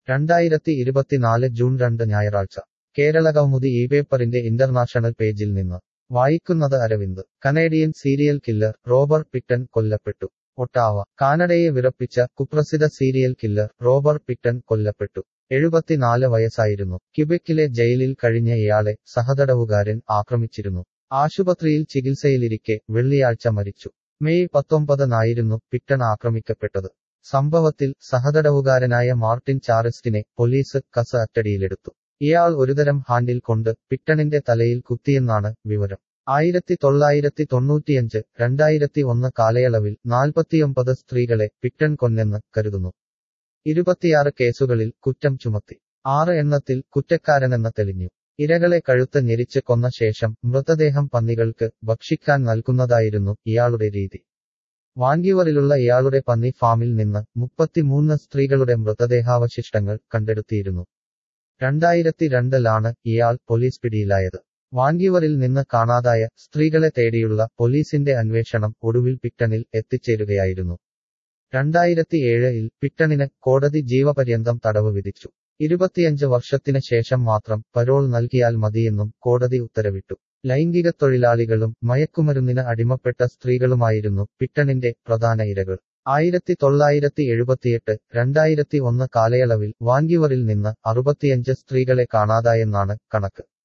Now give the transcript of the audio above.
രണ്ടായിരത്തി ഇരുപത്തിനാല് ജൂൺ രണ്ട് ഞായറാഴ്ച കേരളകൗമുദി ഈ പേപ്പറിന്റെ ഇന്റർനാഷണൽ പേജിൽ നിന്ന് വായിക്കുന്നത് Aravind Canadian serial killer Robert Pickton കൊല്ലപ്പെട്ടു ഒട്ടാവ കാനഡയെ വിറപ്പിച്ച കുപ്രസിദ്ധ സീരിയൽ കില്ലർ റോബർട്ട് പിക്ടൺ കൊല്ലപ്പെട്ടു എഴുപത്തിനാല് വയസ്സായിരുന്നു ക്യുബെക്കിലെ ജയിലിൽ കഴിഞ്ഞ ഇയാളെ സഹതടവുകാരൻ ആക്രമിച്ചിരുന്നു ആശുപത്രിയിൽ ചികിത്സയിലിരിക്കെ വെള്ളിയാഴ്ച മരിച്ചു മെയ് പത്തൊമ്പതിനായിരുന്നു പിക്ടൺ ആക്രമിക്കപ്പെട്ടത് സംഭവത്തിൽ സഹതടവുകാരനായ മാർട്ടിൻ ചാറസ്റ്റിനെ പോലീസ് കസ അറ്റടിയിലെടുത്തു ഇയാൾ ഒരുതരം ഹാൻഡിൽ കൊണ്ട് പിക്ടണിന്റെ തലയിൽ കുത്തിയെന്നാണ് വിവരം ആയിരത്തി തൊള്ളായിരത്തി തൊണ്ണൂറ്റിയഞ്ച് രണ്ടായിരത്തി ഒന്ന് കാലയളവിൽ നാൽപ്പത്തിയൊമ്പത് സ്ത്രീകളെ പിക്ടൺ കൊന്നെന്ന് കരുതുന്നു ഇരുപത്തിയാറ് കേസുകളിൽ കുറ്റം ചുമത്തി ആറ് എണ്ണത്തിൽ കുറ്റക്കാരനെന്ന് തെളിഞ്ഞു ഇരകളെ കഴുത്ത് ഞെരിച്ച് കൊന്ന ശേഷം മൃതദേഹം പന്നികൾക്ക് ഭക്ഷിക്കാൻ നൽകുന്നതായിരുന്നു ഇയാളുടെ രീതി വാൻഗ്യൂവറിലുള്ള ഇയാളുടെ പന്നി ഫാമിൽ നിന്ന് മുപ്പത്തിമൂന്ന് സ്ത്രീകളുടെ മൃതദേഹാവശിഷ്ടങ്ങൾ കണ്ടെടുത്തിയിരുന്നു രണ്ടായിരത്തി രണ്ടിലാണ് ഇയാൾ പോലീസ് പിടിയിലായത് വാൻഗ്യൂവറിൽ നിന്ന് കാണാതായ സ്ത്രീകളെ തേടിയുള്ള പോലീസിന്റെ അന്വേഷണം ഒടുവിൽ പിക്ടണിൽ എത്തിച്ചേരുകയായിരുന്നു രണ്ടായിരത്തി ഏഴിൽ പിക്ടണിന് കോടതി ജീവപര്യന്തം തടവ് വിധിച്ചു ഇരുപത്തിയഞ്ച് വർഷത്തിന് ശേഷം മാത്രം പരോൾ നൽകിയാൽ മതിയെന്നും കോടതി ഉത്തരവിട്ടു ലൈംഗിക തൊഴിലാളികളും മയക്കുമരുന്നിന് അടിമപ്പെട്ട സ്ത്രീകളുമായിരുന്നു പിക്ടണിന്റെ പ്രധാന ഇരകൾ ആയിരത്തി തൊള്ളായിരത്തി എഴുപത്തിയെട്ട് രണ്ടായിരത്തി ഒന്ന് കാലയളവിൽ വാൻഗ്യൂവറിൽ നിന്ന് അറുപത്തിയഞ്ച് സ്ത്രീകളെ കാണാതായെന്നാണ് കണക്ക്